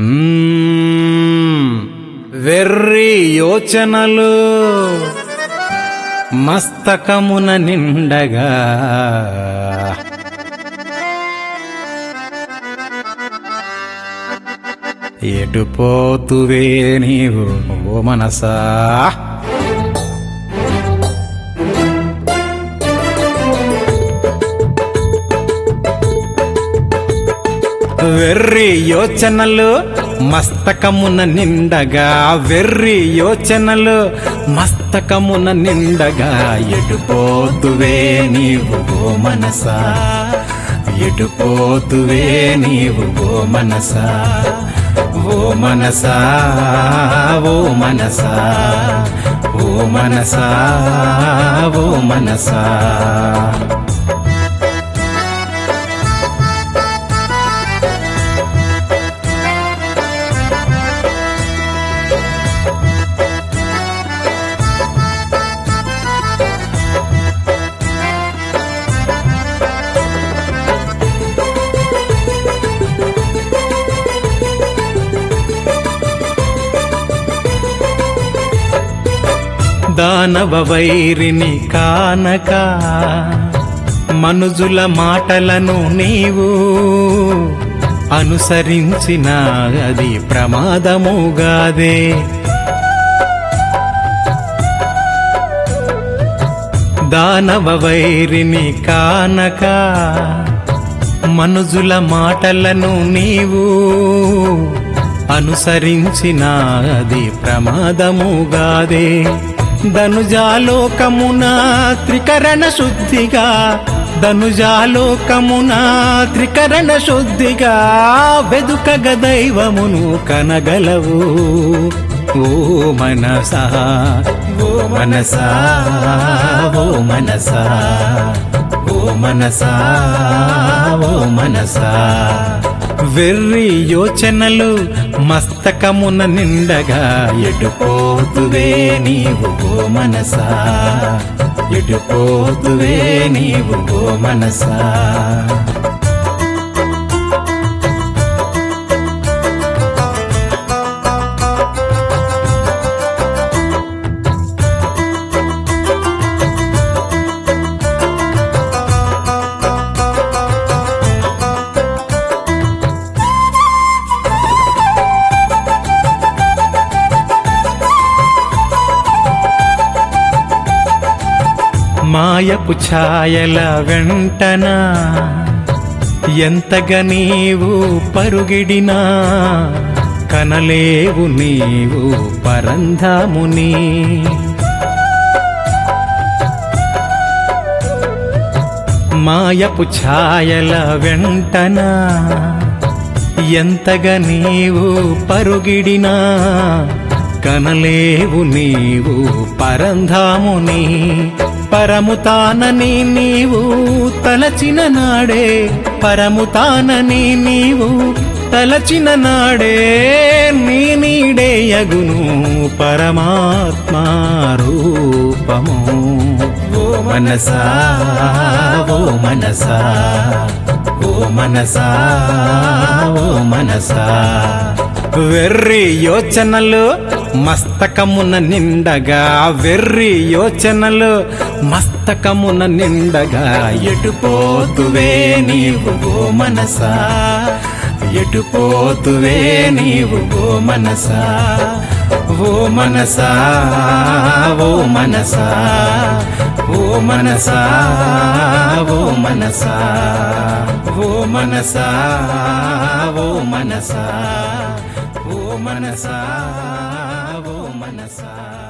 మ్మ్. వెర్రి యోచనలు మస్తకమున నిండగా ఎటుపోతువే నీవు ఓ మనసా వెర్రి యోచనలు మస్తకమున నిండగా వెర్రి యోచనలు మస్తకమున నిండగా ఎటుపోతువే నీవు ఓ మనసా ఎటుపోతువే నీవు ఓ మనసా ఓ మనసా ఓ మనసా ఓ మనసా ఓ మనసా దానవ వైరిని కానక మనుజుల మాటలను నీవు అనుసరించిన అది ప్రమాదముగాదే దానవ వైరిని కానక మనుజుల మాటలను నీవు అనుసరించిన అది ప్రమాదముగాదే ధనుజాలోకమున త్రికరణ శుద్ధిగా ధనుజాలోకమున త్రికరణ శుద్ధిగా వెదుకగ దైవమును కనగలవు ఓ మనసా ఓ మనసా ఓ మనసా ఓ మనసా ఓ మనసా వెర్రి యోచనలు మస్తకమున నిండగా ఎటుపోతువే నీవు ఓ మనసా ఎటుపోతువే నీవు ఓ మనసా మాయపు ఛాయల వెంటన ఎంతగా నీవు పరుగిడినా కనలేవు నీవు పరంధాముని మాయపు ఛాయల వెంటన ఎంతగా నీవు పరుగిడినా కనలేవు నీవు పరంధాముని పరముతానని నీవు తలచిన నాడే పరముతానని నీవు తలచిన నాడే నీ నీడేయగును పరమాత్మా రూపము ఓ మనసా ఓ మనసా ఓ మనసా ఓ మనసా వెర్రి యోచనలు మస్తకమున నిండగా వెర్రి యోచనలు మస్తకమున నిండగా ఎటుపోతువే నీవు ఓ మనసా ఎటుపోతువే నీవు ఓ మనసా ఓ మనసా ఓ మనసా ఓ మనసా ఓ మనసా ఓ మనసా ఓ మనసా ఓ మనసా ఓ మనసా